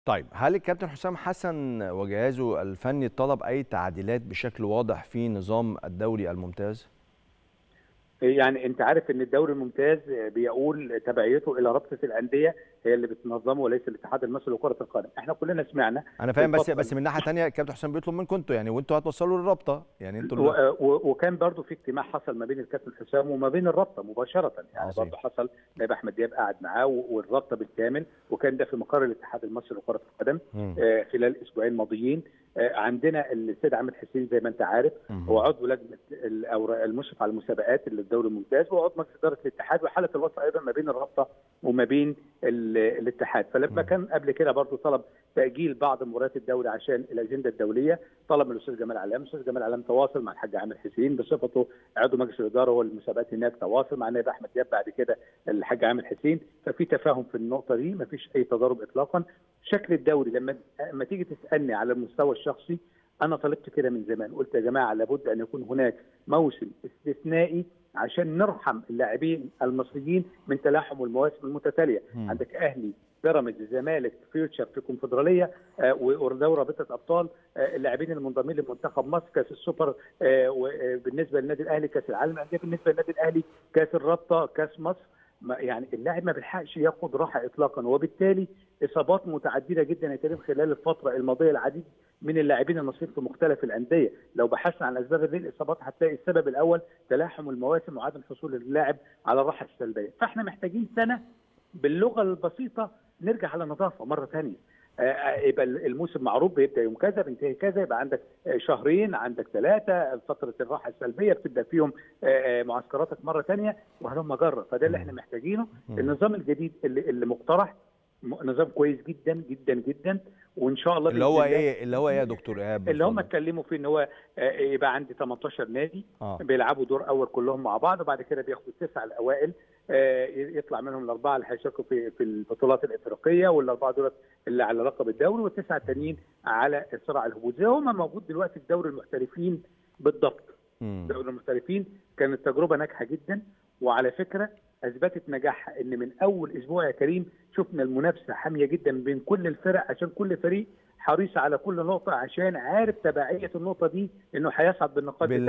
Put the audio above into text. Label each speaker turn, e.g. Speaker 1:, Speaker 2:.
Speaker 1: طيب هل الكابتن حسام حسن وجهازه الفني طلب اي تعديلات بشكل واضح في نظام الدوري الممتاز؟
Speaker 2: يعني انت عارف ان الدوري الممتاز بيقول تبعيته الى رابطه الانديه هي اللي بتنظمه وليس الاتحاد المصري لكره القدم احنا كلنا سمعنا
Speaker 1: انا فاهم بس بس من ناحيه ثانيه الكابتن حسام بيطلب منكم انتوا يعني وانتوا هتوصلوا للرابطه يعني انتوا
Speaker 2: و... و... وكان برضو في اجتماع حصل ما بين الكابتن حسام وما بين الرابطه مباشره يعني برضو حصل نائب احمد دياب قاعد معاه والرابطه بالكامل وكان ده في مقر الاتحاد المصري لكره القدم آه خلال اسبوعين ماضيين آه عندنا السيد عامر حسين زي ما انت عارف هو عضو لجنه المشرف على المسابقات اللي الدوري الممتاز وعضو مجلس اداره الاتحاد وحاله الوسط ايضا ما بين الرابطه وما بين الاتحاد فلما كان قبل كده برضه طلب تاجيل بعض مباريات الدوري عشان الاجنده الدوليه طلب من الاستاذ جمال علام الاستاذ جمال علام تواصل مع الحاج عامر حسين بصفته عضو مجلس الاداره والمسابقات هناك تواصل مع النائب احمد دياب بعد كده الحاج عامر حسين ففي تفاهم في النقطه دي ما فيش اي تضارب اطلاقا شكل الدوري لما لما تيجي تسالني على المستوى الشخصي انا طلبت كده من زمان قلت يا جماعه لابد ان يكون هناك موسم استثنائي عشان نرحم اللاعبين المصريين من تلاحم المواسم المتتاليه م. عندك اهلي بيراميدز الزمالك فيوتشر في كونفدراليه آه ودوري رابطه ابطال آه اللاعبين المنضمين لمنتخب مصر كاس السوبر آه وبالنسبه للنادي الاهلي كاس العالم الانديه بالنسبه للنادي الاهلي كاس الرابطه كاس مصر يعني اللاعب ما بيلحقش ياخد راحه اطلاقا وبالتالي اصابات متعدده جدا يا كريم خلال الفتره الماضيه العديد من اللاعبين المصريين في مختلف الانديه لو بحثنا عن اسباب هذه الاصابات هتلاقي السبب الاول تلاحم المواسم وعدم حصول اللاعب على الراحه السلبيه فاحنا محتاجين سنه باللغه البسيطه نرجع على نظافه مره ثانيه يبقى الموسم معروف بيبدا يوم كذا بينتهي كذا يبقى عندك شهرين عندك ثلاثه فتره الراحه السلبيه بتبدا فيهم معسكراتك مره ثانيه وهلم جره فده اللي احنا محتاجينه النظام الجديد اللي, اللي مقترح نظام كويس جدا جدا جدا وان شاء الله
Speaker 1: اللي هو ايه اللي هو ايه يا دكتور ايهاب
Speaker 2: اللي هم اتكلموا فيه ان هو يبقى عندي 18 نادي آه. بيلعبوا دور اول كلهم مع بعض وبعد كده بياخدوا التسعه الاوائل يطلع منهم الاربعه اللي هيشاركوا في في البطولات الافريقيه والاربعه دول اللي على لقب الدوري والتسعه التانيين على صراع الهبوط زي هم موجود دلوقتي في دوري المحترفين بالضبط دوري المحترفين كانت تجربه ناجحه جدا وعلى فكره اثبتت نجاحها ان من اول اسبوع يا كريم شفنا المنافسه حاميه جدا بين كل الفرق عشان كل فريق حريص على كل نقطه عشان عارف تبعيه النقطه دي انه هيصعد بالنقاط